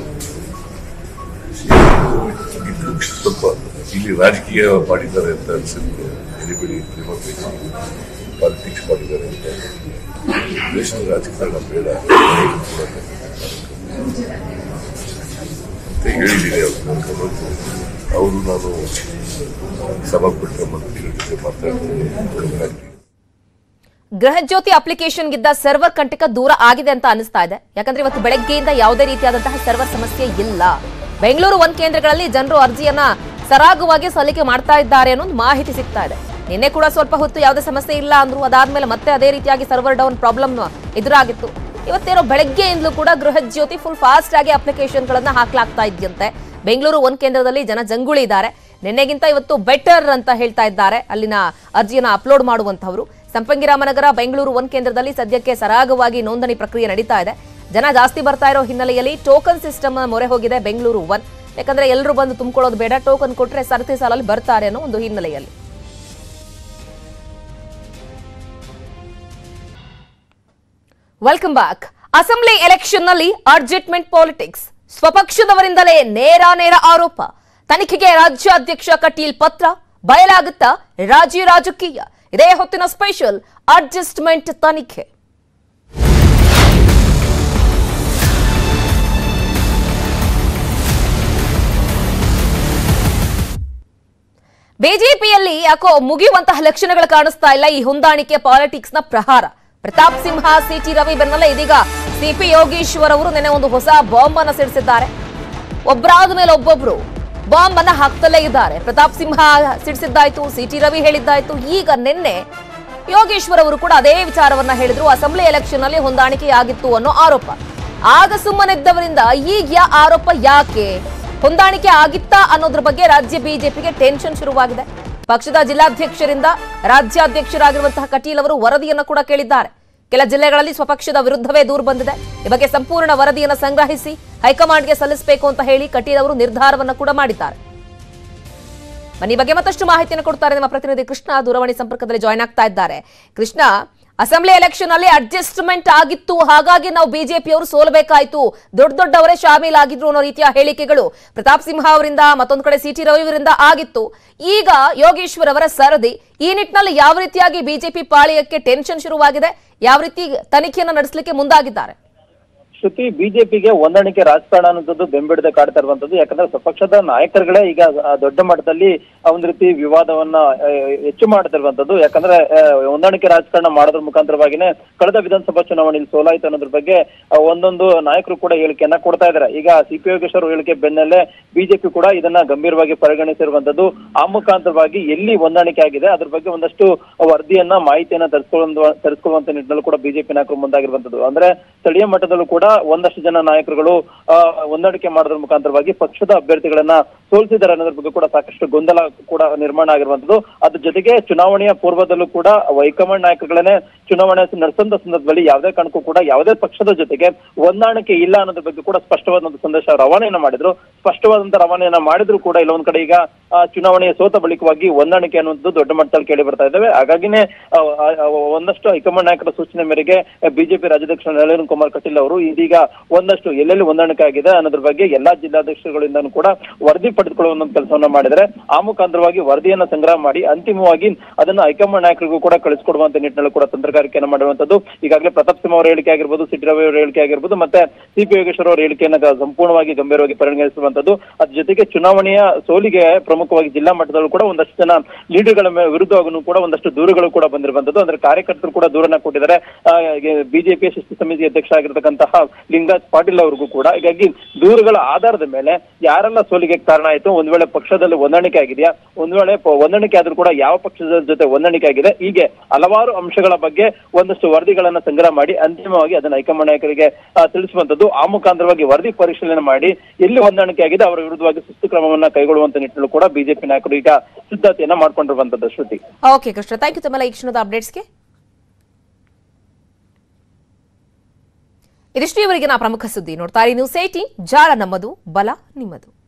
ಇದು ಸ್ವಲ್ಪ ಇಲ್ಲಿ ರಾಜಕೀಯ ಮಾಡಿದ್ದಾರೆ ಅಂತ ಅನ್ಸುತ್ತೆ ಎನಿಬಡಿ ಪಾಲಿಟಿಕ್ಸ್ ಮಾಡಿದ್ದಾರೆ ಅಂತ ದೇಶದ ರಾಜಕಾರಣ ಬೇಡ ಅಂತ ಹೇಳಿದ್ದೀನಿ ಅವರು ಅವರು ನಾನು ಸಭಾಪಟ್ಟ ಮಂತ್ರಿಗಳ ಜೊತೆ ಮಾತಾಡ್ತೀನಿ ಗೃಹ ಜ್ಯೋತಿ ಅಪ್ಲಿಕೇಶನ್ಗಿದ್ದ ಸರ್ವರ್ ಕಂಟಕ ದೂರ ಆಗಿದೆ ಅಂತ ಅನಿಸ್ತಾ ಇದೆ ಯಾಕಂದ್ರೆ ಇವತ್ತು ಬೆಳಗ್ಗೆಯಿಂದ ಯಾವುದೇ ರೀತಿಯಾದಂತಹ ಸರ್ವರ್ ಸಮಸ್ಯೆ ಇಲ್ಲ ಬೆಂಗಳೂರು ಒಂದ್ ಕೇಂದ್ರಗಳಲ್ಲಿ ಜನರು ಅರ್ಜಿಯನ್ನ ಸರಾಗವಾಗಿ ಸಲ್ಲಿಕೆ ಮಾಡ್ತಾ ಇದ್ದಾರೆ ಅನ್ನೋದು ಮಾಹಿತಿ ಸಿಗ್ತಾ ಇದೆ ನಿನ್ನೆ ಕೂಡ ಸ್ವಲ್ಪ ಹೊತ್ತು ಯಾವುದೇ ಸಮಸ್ಯೆ ಇಲ್ಲ ಅಂದ್ರು ಅದಾದ್ಮೇಲೆ ಮತ್ತೆ ಅದೇ ರೀತಿಯಾಗಿ ಸರ್ವರ್ ಡೌನ್ ಪ್ರಾಬ್ಲಮ್ ಎದುರಾಗಿತ್ತು ಇವತ್ತೇನೋ ಬೆಳಗ್ಗೆಯಿಂದಲೂ ಕೂಡ ಗೃಹ ಜ್ಯೋತಿ ಫುಲ್ ಫಾಸ್ಟ್ ಆಗಿ ಅಪ್ಲಿಕೇಶನ್ ಗಳನ್ನ ಹಾಕ್ಲಾಗ್ತಾ ಇದೆಯಂತೆ ಬೆಂಗಳೂರು ಒಂದ್ ಕೇಂದ್ರದಲ್ಲಿ ಜನ ಜಂಗುಳಿ ಇದ್ದಾರೆ ನಿನ್ನೆಗಿಂತ ಇವತ್ತು ಬೆಟರ್ ಅಂತ ಹೇಳ್ತಾ ಇದ್ದಾರೆ ಅಲ್ಲಿನ ಅರ್ಜಿಯನ್ನ ಅಪ್ಲೋಡ್ ಮಾಡುವಂತವರು ಸಂಪಂಗಿರಾಮನಗರ ಬೆಂಗಳೂರು ಒಂದ್ ಕೇಂದ್ರದಲ್ಲಿ ಸದ್ಯಕ್ಕೆ ಸರಾಗವಾಗಿ ನೋಂದಣಿ ಪ್ರಕ್ರಿಯೆ ನಡೀತಾ ಇದೆ ಜನ ಜಾಸ್ತಿ ಬರ್ತಾ ಇರೋ ಹಿನ್ನೆಲೆಯಲ್ಲಿ ಟೋಕನ್ ಸಿಸ್ಟಮ್ ಮೊರೆ ಹೋಗಿದೆ ಬೆಂಗಳೂರು ಒನ್ ಯಾಕಂದ್ರೆ ಎಲ್ಲರೂ ಬಂದು ತುಂಬಿಕೊಳ್ಳೋದು ಬೇಡ ಟೋಕನ್ ಕೊಟ್ರೆ ಸರತಿ ಸಾಲಲ್ಲಿ ಬರ್ತಾರೆ ಅನ್ನೋ ಒಂದು ಹಿನ್ನೆಲೆಯಲ್ಲಿ ವೆಲ್ಕಮ್ ಬ್ಯಾಕ್ ಅಸೆಂಬ್ಲಿ ಎಲೆಕ್ಷನ್ ನಲ್ಲಿ ಅಡ್ಜಸ್ಟ್ಮೆಂಟ್ ಪಾಲಿಟಿಕ್ಸ್ ಸ್ವಪಕ್ಷದವರಿಂದಲೇ ನೇರ ನೇರ ಆರೋಪ ತನಿಖೆಗೆ ರಾಜ್ಯಾಧ್ಯಕ್ಷ ಕಟೀಲ್ ಪತ್ರ ಬಯಲಾಗುತ್ತಾ ರಾಜ್ಯ ರಾಜಕೀಯ ಇದೇ ಹೊತ್ತಿನ ಸ್ಪೆಷಲ್ ಅಡ್ಜಸ್ಟ್ಮೆಂಟ್ ತನಿಖೆ ಬಿಜೆಪಿಯಲ್ಲಿ ಯಾಕೋ ಮುಗಿಯುವಂತಹ ಲಕ್ಷಣಗಳು ಕಾಣಿಸ್ತಾ ಇಲ್ಲ ಈ ಹೊಂದಾಣಿಕೆ ಪಾಲಿಟಿಕ್ಸ್ ನ ಪ್ರಹಾರ ಪ್ರತಾಪ್ ಸಿಂಹ ಸಿಟಿ ರವಿ ಬೆನ್ನಲ್ಲೇ ಇದೀಗ ಸಿಪಿ ಯೋಗೀಶ್ವರ್ ಅವರು ನಿನ್ನೆ ಒಂದು ಹೊಸ ಬಾಂಬ್ ಅನ್ನ ಸಿಡಿಸಿದ್ದಾರೆ ಒಬ್ಬರಾದ ಮೇಲೆ ಒಬ್ಬೊಬ್ರು ಬಾಂಬ್ ಅನ್ನ ಹಾಕ್ತಲೇ ಇದ್ದಾರೆ ಪ್ರತಾಪ್ ಸಿಂಹ ಸಿಡಿಸಿದ್ದಾಯ್ತು ಸಿಟಿ ರವಿ ಹೇಳಿದ್ದಾಯ್ತು ಈಗ ನಿನ್ನೆ ಯೋಗೇಶ್ವರ್ ಅವರು ಕೂಡ ಅದೇ ವಿಚಾರವನ್ನ ಹೇಳಿದ್ರು ಅಸೆಂಬ್ಲಿ ಎಲೆಕ್ಷನ್ ಅಲ್ಲಿ ಹೊಂದಾಣಿಕೆಯಾಗಿತ್ತು ಅನ್ನೋ ಆರೋಪ ಆಗ ಸುಮ್ಮನಿದ್ದವರಿಂದ ಈಗ ಯಾ ಆರೋಪ ಯಾಕೆ ಹೊಂದಾಣಿಕೆ ಆಗಿತ್ತಾ ಅನ್ನೋದ್ರ ಬಗ್ಗೆ ರಾಜ್ಯ ಬಿಜೆಪಿಗೆ ಟೆನ್ಷನ್ ಶುರುವಾಗಿದೆ ಪಕ್ಷದ ಜಿಲ್ಲಾಧ್ಯಕ್ಷರಿಂದ ರಾಜ್ಯಾಧ್ಯಕ್ಷರಾಗಿರುವಂತಹ ಕಟೀಲ್ ಅವರು ವರದಿಯನ್ನ ಕೂಡ ಕೇಳಿದ್ದಾರೆ ಕೆಲ ಜಿಲ್ಲೆಗಳಲ್ಲಿ ಸ್ವಪಕ್ಷದ ವಿರುದ್ಧವೇ ದೂರು ಬಂದಿದೆ ಈ ಬಗ್ಗೆ ಸಂಪೂರ್ಣ ವರದಿಯನ್ನು ಸಂಗ್ರಹಿಸಿ ಹೈಕಮಾಂಡ್ಗೆ ಸಲ್ಲಿಸಬೇಕು ಅಂತ ಹೇಳಿ ಕಟೀಲ್ ಅವರು ನಿರ್ಧಾರವನ್ನ ಕೂಡ ಮಾಡಿದ್ದಾರೆ ಬನ್ನಿ ಈ ಬಗ್ಗೆ ಮತ್ತಷ್ಟು ಮಾಹಿತಿಯನ್ನು ಕೊಡ್ತಾರೆ ನಮ್ಮ ಪ್ರತಿನಿಧಿ ಕೃಷ್ಣ ದೂರವಾಣಿ ಸಂಪರ್ಕದಲ್ಲಿ ಜಾಯ್ನ್ ಆಗ್ತಾ ಇದ್ದಾರೆ ಕೃಷ್ಣ ಅಸೆಂಬ್ಲಿ ಎಲೆಕ್ಷನ್ ಅಲ್ಲಿ ಅಡ್ಜಸ್ಟ್ಮೆಂಟ್ ಆಗಿತ್ತು ಹಾಗಾಗಿ ನಾವು ಬಿಜೆಪಿಯವರು ಸೋಲಬೇಕಾಯ್ತು ದೊಡ್ಡ ದೊಡ್ಡವರೇ ಶಾಮೀಲಾಗಿದ್ರು ಅನ್ನೋ ರೀತಿಯ ಹೇಳಿಕೆಗಳು ಪ್ರತಾಪ್ ಸಿಂಹ ಅವರಿಂದ ಮತ್ತೊಂದು ಕಡೆ ಸಿಟಿ ರವಿಯವರಿಂದ ಆಗಿತ್ತು ಈಗ ಯೋಗೇಶ್ವರ್ ಅವರ ಸರದಿ ಈ ನಿಟ್ಟಿನಲ್ಲಿ ಯಾವ ರೀತಿಯಾಗಿ ಬಿಜೆಪಿ ಪಾಳೆಯಕ್ಕೆ ಟೆನ್ಷನ್ ಶುರುವಾಗಿದೆ ಯಾವ ರೀತಿ ತನಿಖೆಯನ್ನು ನಡೆಸಲಿಕ್ಕೆ ಮುಂದಾಗಿದ್ದಾರೆ ಶ್ರುತಿ ಬಿಜೆಪಿಗೆ ಹೊಂದಾಣಿಕೆ ರಾಜಕಾರಣ ಅನ್ನೋದು ಬೆಂಬಿಡದೆ ಕಾಡ್ತಾ ಇರುವಂತದ್ದು ಯಾಕಂದ್ರೆ ಸ್ವಪಕ್ಷದ ನಾಯಕರುಗಳೇ ಈಗ ಆ ದೊಡ್ಡ ಮಟ್ಟದಲ್ಲಿ ಆ ಒಂದು ರೀತಿ ವಿವಾದವನ್ನ ಆ, ಹೆಚ್ಚು ಮಾಡ್ತಿರುವಂತದ್ದು ಯಾಕಂದ್ರೆ ಆ, ಹೊಂದಾಣಿಕೆ ರಾಜಕಾರಣ ಮಾಡೋದ್ರ ಮುಖಾಂತರವಾಗಿನೇ ಕಳೆದ ವಿಧಾನಸಭಾ ಚುನಾವಣೆಯಲ್ಲಿ ಸೋಲಾಯ್ತು ಅನ್ನೋದ್ರ ಬಗ್ಗೆ ಆ, ಒಂದೊಂದು ನಾಯಕರು ಕೂಡ ಹೇಳಿಕೆಯನ್ನ ಕೊಡ್ತಾ ಇದ್ದಾರೆ ಈಗ ಸಿ ಪಿ ಯೋಗೇಶ್ವರ್ ಹೇಳಿಕೆ ಬೆನ್ನಲ್ಲೇ ಬಿಜೆಪಿ ಕೂಡ ಇದನ್ನ ಗಂಭೀರವಾಗಿ ಪರಿಗಣಿಸಿರುವಂತದ್ದು ಆ ಮುಖಾಂತರವಾಗಿ ಎಲ್ಲಿ ಹೊಂದಾಣಿಕೆ ಆಗಿದೆ ಅದ್ರ ಬಗ್ಗೆ ಒಂದಷ್ಟು ವರದಿಯನ್ನ ಮಾಹಿತಿಯನ್ನ ತರಿಸ್ಕೊಳ್ಳುವ ತರಿಸ್ಕೊಳ್ಳುವಂತ ನಿಟ್ಟಿನಲ್ಲಿ ಕೂಡ ಬಿಜೆಪಿ ನಾಯಕರು ಮುಂದಾಗಿರುವಂತದ್ದು ಅಂದ್ರೆ ಸ್ಥಳೀಯ ಮಟ್ಟದಲ್ಲೂ ಕೂಡ ಒಂದಷ್ಟು ಜನ ನಾಯಕರುಗಳು ಆ, ಹೊಂದಾಣಿಕೆ ಮಾಡೋದ್ರ ಮುಖಾಂತರವಾಗಿ ಪಕ್ಷದ ಅಭ್ಯರ್ಥಿಗಳನ್ನ ಸೋಲಿಸಿದ್ದಾರೆ ಅನ್ನೋದ್ರ ಬಗ್ಗೆ ಕೂಡ ಸಾಕಷ್ಟು ಗೊಂದಲ ಕೂಡ ನಿರ್ಮಾಣ ಆಗಿರುವಂತದ್ದು ಅದ್ರ ಜೊತೆಗೆ ಚುನಾವಣೆಯ ಪೂರ್ವದಲ್ಲೂ ಕೂಡ ಹೈಕಮಾಂಡ್ ನಾಯಕರುಗಳನ್ನೇ ಚುನಾವಣೆ ನಡೆಸಂತ ಸಂದರ್ಭದಲ್ಲಿ ಯಾವುದೇ ಕಾರಣಕ್ಕೂ ಕೂಡ ಯಾವುದೇ ಪಕ್ಷದ ಜೊತೆಗೆ ಹೊಂದಾಣಿಕೆ ಇಲ್ಲ ಅನ್ನೋದ್ರ ಬಗ್ಗೆ ಕೂಡ ಸ್ಪಷ್ಟವಾದಂತ ಸಂದೇಶ ರವಾನೆಯನ್ನ ಮಾಡಿದ್ರು ಸ್ಪಷ್ಟವಾದಂತ ರವಾನೆಯನ್ನ ಮಾಡಿದ್ರು ಕೂಡ ಇಲ್ಲೊಂದ್ ಕಡೆ ಈಗ ಆ, ಚುನಾವಣೆಯ ಸೋತ ಬಳಿಕವಾಗಿ ಹೊಂದಾಣಿಕೆ ಅನ್ನುವಂಥದ್ದು ದೊಡ್ಡ ಮಟ್ಟದಲ್ಲಿ ಕೇಳಿ ಬರ್ತಾ ಇದ್ದಾವೆ ಹಾಗಾಗಿನೇ ಆ, ಆ, ಆ, ಒಂದಷ್ಟು ಹೈಕಮಾಂಡ್ ನಾಯಕರ ಸೂಚನೆ ಮೇರೆಗೆ ಬಿಜೆಪಿ ರಾಜ್ಯಾಧ್ಯಕ್ಷ ನಳಿನ್ ಕುಮಾರ್ ಕಟೀಲ್ ಅವರು ಇದೀಗ ಒಂದಷ್ಟು ಎಲ್ಲೆಲ್ಲಿ ಹೊಂದಾಣಿಕೆ ಆಗಿದೆ ಅನ್ನೋದ್ರ ಬಗ್ಗೆ ಎಲ್ಲಾ ಜಿಲ್ಲಾಧ್ಯಕ್ಷಗಳಿಂದನೂ ಕೂಡ ವರದಿ ಪಡೆದುಕೊಳ್ಳುವ ಒಂದು ಕೆಲಸವನ್ನ ಮಾಡಿದರೆ ಆ ಮುಖಾಂತರವಾಗಿ ವರದಿಯನ್ನ ಸಂಗ್ರಹ ಮಾಡಿ ಅಂತಿಮವಾಗಿ ಅದನ್ನ ಹೈಕಮಾಂಡ್ ನಾಯಕರಿಗೂ ಕೂಡ ಕಳಿಸ್ಕೊಡುವಂತ ನಿಟ್ಟಿನಲ್ಲಿ ಕೂಡ ತಂತ್ರ ಮೀನುಗಾರಿಕೆಯನ್ನು ಮಾಡಿರುವಂತದ್ದು ಈಗಾಗಲೇ ಪ್ರತಾಪ್ ಸಿಂಹ ಅವರ ಹೇಳಿಕೆ ಆಗಿರ್ಬೋದು ಸಿಟಿ ರವಿ ಅವರ ಹೇಳಿಕೆ ಆಗಿರ್ಬೋದು ಮತ್ತೆ ಸಿ ಪಿ ಯೋಗೇಶ್ವರ ಅವರ ಹೇಳಿಕೆಯನ್ನ ಗ- ಸಂಪೂರ್ಣವಾಗಿ ಗಂಭೀರವಾಗಿ ಪರಿಗಣಿಸಿರುವಂತದ್ದು ಅದ್ರ ಜೊತೆಗೆ ಚುನಾವಣೆಯ ಸೋಲಿಗೆ ಪ್ರಮುಖವಾಗಿ ಜಿಲ್ಲಾ ಮಟ್ಟದಲ್ಲೂ ಕೂಡ ಒಂದಷ್ಟು ಜನ ಲೀಡರ್ಗಳ ಮೇ- ವಿರುದ್ಧವಾಗೂ ಕೂಡ ಒಂದಷ್ಟು ದೂರುಗಳು ಕೂಡ ಬಂದಿರುವಂತದ್ದು ಅಂದ್ರೆ ಕಾರ್ಯಕರ್ತರು ಕೂಡ ದೂರನ್ನ ಕೊಟ್ಟಿದ್ದಾರೆ ಬಿಜೆಪಿಯ ಶಿಸ್ತು ಸಮಿತಿ ಅಧ್ಯಕ್ಷ ಆಗಿರ್ತಕ್ಕಂತಹ ಲಿಂಗರಾಜ್ ಪಾಟೀಲ್ ಅವ್ರಿಗೂ ಕೂಡ ಹೀಗಾಗಿ ದೂರುಗಳ ಆಧಾರದ ಮೇಲೆ ಯಾರೆಲ್ಲ ಸೋಲಿಗೆ ಕಾರಣ ಆಯ್ತು ಒಂದ್ ವೇಳೆ ಪಕ್ಷದಲ್ಲಿ ಹೊಂದಾಣಿಕೆ ಆಗಿದೆಯಾ ಒಂದ್ ವೇಳೆ ಪ- ಹೊಂದಾಣಿಕೆ ಆದ್ರೂ ಕೂಡ ಯಾವ ಪಕ್ಷದ ಜೊತೆ ಹೊಂದಾಣಿಕೆ ಆಗಿದೆ ಹೀಗೆ ಹಲವಾರು ಅಂಶಗಳ ಬಗ್ಗೆ ಒಂದಷ್ಟು ವರದಿಗಳನ್ನ ಸಂಗ್ರಹ ಮಾಡಿ ಅಂತಿಮವಾಗಿ ಅದನ್ನ ಹೈಕಮಾಂಡ್ ನಾಯಕರಿಗೆ ಆ, ತಿಳಿಸುವಂತದ್ದು ಆ ಮುಖಾಂತರವಾಗಿ ವರದಿ ಪರಿಶೀಲನೆ ಮಾಡಿ ಎಲ್ಲಿ ಹೊಂದಾಣಿಕೆ ಆಗಿದೆ ಅವರ ವಿರುದ್ಧವಾಗಿ ಶಿಸ್ತು ಕ್ರಮವನ್ನ ಕೈಗೊಳ್ಳುವಂತ ನಿಟ್ಟಿನಲ್ಲೂ ಕೂಡ ಬಿಜೆಪಿ ನಾಯಕರು ಈಗ ಸಿದ್ಧತೆಯನ್ನ ಮಾಡ್ಕೊಂಡಿರುವಂತದ್ದು Shruti okay Krishna thank you ತಮ್ಮೆಲ್ಲ ಈ ಕ್ಷಣದ ಅಪ್ಡೇಟ್ಸ್ಗೆ ಇದಿಷ್ಟು ಇವರಿಗೆ ನಾ ಪ್ರಮುಖ ಸುದ್ದಿ ನೋಡ್ತಾ ಇರಿ ನ್ಯೂಸ್ ಏಟೀನ್ ಜಾಳ ನಮ್ಮದು ಬಲ ನಿಮ್ಮದು